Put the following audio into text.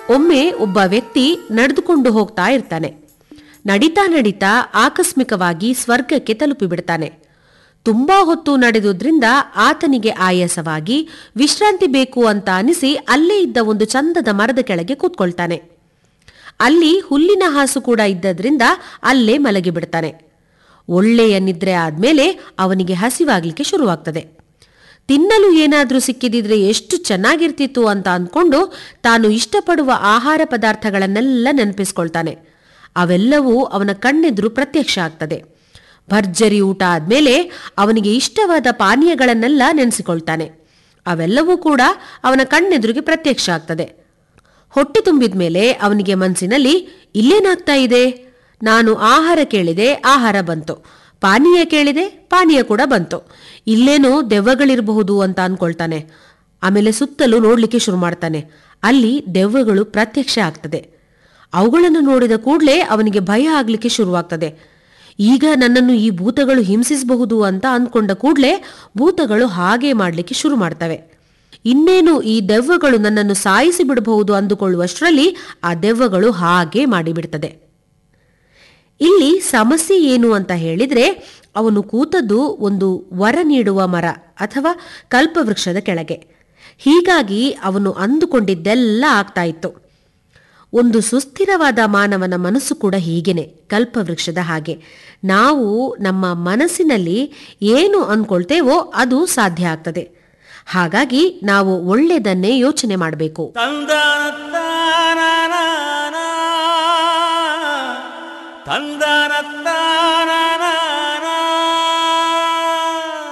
ಒಮ್ಮೆ ಒಬ್ಬ ವ್ಯಕ್ತಿ ನಡೆದುಕೊಂಡು ಹೋಗ್ತಾ ಇರ್ತಾನೆ ನಡಿತಾ ನಡಿತಾ ಆಕಸ್ಮಿಕವಾಗಿ ಸ್ವರ್ಗಕ್ಕೆ ತಲುಪಿಬಿಡ್ತಾನೆ ತುಂಬಾ ಹೊತ್ತು ನಡೆದುದ್ರಿಂದ ಆತನಿಗೆ ಆಯಾಸವಾಗಿ ವಿಶ್ರಾಂತಿ ಬೇಕು ಅಂತ ಅನಿಸಿ ಅಲ್ಲೇ ಇದ್ದ ಒಂದು ಚಂದದ ಮರದ ಕೆಳಗೆ ಕೂತ್ಕೊಳ್ತಾನೆ ಅಲ್ಲಿ ಹುಲ್ಲಿನ ಹಾಸು ಕೂಡ ಇದ್ದದ್ರಿಂದ ಅಲ್ಲೇ ಮಲಗಿಬಿಡ್ತಾನೆ ಒಳ್ಳೆಯ ನಿದ್ರೆ ಆದ್ಮೇಲೆ ಅವನಿಗೆ ಹಸಿವಾಗ್ಲಿಕ್ಕೆ ಶುರುವಾಗ್ತದೆ ತಿನ್ನಲು ಏನಾದ್ರೂ ಸಿಕ್ಕಿದಿದ್ರೆ ಎಷ್ಟು ಚೆನ್ನಾಗಿರ್ತಿತ್ತು ಅಂತ ಅಂದ್ಕೊಂಡು ತಾನು ಇಷ್ಟಪಡುವ ಆಹಾರ ಪದಾರ್ಥಗಳನ್ನೆಲ್ಲ ನೆನಪಿಸ್ಕೊಳ್ತಾನೆ ಅವೆಲ್ಲವೂ ಅವನ ಕಣ್ಣೆದುರು ಪ್ರತ್ಯಕ್ಷ ಆಗ್ತದೆ ಭರ್ಜರಿ ಊಟ ಆದ್ಮೇಲೆ ಅವನಿಗೆ ಇಷ್ಟವಾದ ಪಾನೀಯಗಳನ್ನೆಲ್ಲ ನೆನೆಸಿಕೊಳ್ತಾನೆ ಅವೆಲ್ಲವೂ ಕೂಡ ಅವನ ಕಣ್ಣೆದುರಿಗೆ ಪ್ರತ್ಯಕ್ಷ ಆಗ್ತದೆ ಹೊಟ್ಟೆ ತುಂಬಿದ ಮೇಲೆ ಅವನಿಗೆ ಮನಸ್ಸಿನಲ್ಲಿ ಇಲ್ಲೇನಾಗ್ತಾ ಇದೆ ನಾನು ಆಹಾರ ಕೇಳಿದೆ ಆಹಾರ ಬಂತು ಪಾನೀಯ ಕೇಳಿದೆ ಪಾನೀಯ ಕೂಡ ಬಂತು ಇಲ್ಲೇನೋ ದೆವ್ವಗಳಿರಬಹುದು ಅಂತ ಅನ್ಕೊಳ್ತಾನೆ ಆಮೇಲೆ ಸುತ್ತಲೂ ನೋಡ್ಲಿಕ್ಕೆ ಶುರು ಮಾಡ್ತಾನೆ ಅಲ್ಲಿ ದೆವ್ವಗಳು ಪ್ರತ್ಯಕ್ಷ ಆಗ್ತದೆ ಅವುಗಳನ್ನು ನೋಡಿದ ಕೂಡಲೇ ಅವನಿಗೆ ಭಯ ಆಗ್ಲಿಕ್ಕೆ ಶುರುವಾಗ್ತದೆ ಈಗ ನನ್ನನ್ನು ಈ ಭೂತಗಳು ಹಿಂಸಿಸಬಹುದು ಅಂತ ಅಂದ್ಕೊಂಡ ಕೂಡಲೇ ಭೂತಗಳು ಹಾಗೆ ಮಾಡಲಿಕ್ಕೆ ಶುರು ಮಾಡ್ತವೆ ಇನ್ನೇನು ಈ ದೆವ್ವಗಳು ನನ್ನನ್ನು ಸಾಯಿಸಿ ಬಿಡಬಹುದು ಅಂದುಕೊಳ್ಳುವಷ್ಟರಲ್ಲಿ ಆ ದೆವ್ವಗಳು ಹಾಗೆ ಮಾಡಿಬಿಡ್ತದೆ ಇಲ್ಲಿ ಸಮಸ್ಯೆ ಏನು ಅಂತ ಹೇಳಿದ್ರೆ ಅವನು ಕೂತದ್ದು ಒಂದು ವರ ನೀಡುವ ಮರ ಅಥವಾ ಕಲ್ಪವೃಕ್ಷದ ಕೆಳಗೆ ಹೀಗಾಗಿ ಅವನು ಅಂದುಕೊಂಡಿದ್ದೆಲ್ಲ ಆಗ್ತಾ ಇತ್ತು ಒಂದು ಸುಸ್ಥಿರವಾದ ಮಾನವನ ಮನಸ್ಸು ಕೂಡ ಹೀಗೇನೆ ಕಲ್ಪವೃಕ್ಷದ ಹಾಗೆ ನಾವು ನಮ್ಮ ಮನಸ್ಸಿನಲ್ಲಿ ಏನು ಅನ್ಕೊಳ್ತೇವೋ ಅದು ಸಾಧ್ಯ ಆಗ್ತದೆ ಹಾಗಾಗಿ ನಾವು ಒಳ್ಳೆಯದನ್ನೇ ಯೋಚನೆ ಮಾಡಬೇಕು ತಂದನತ್ತಾನ ತಂದನತ್ತಾನ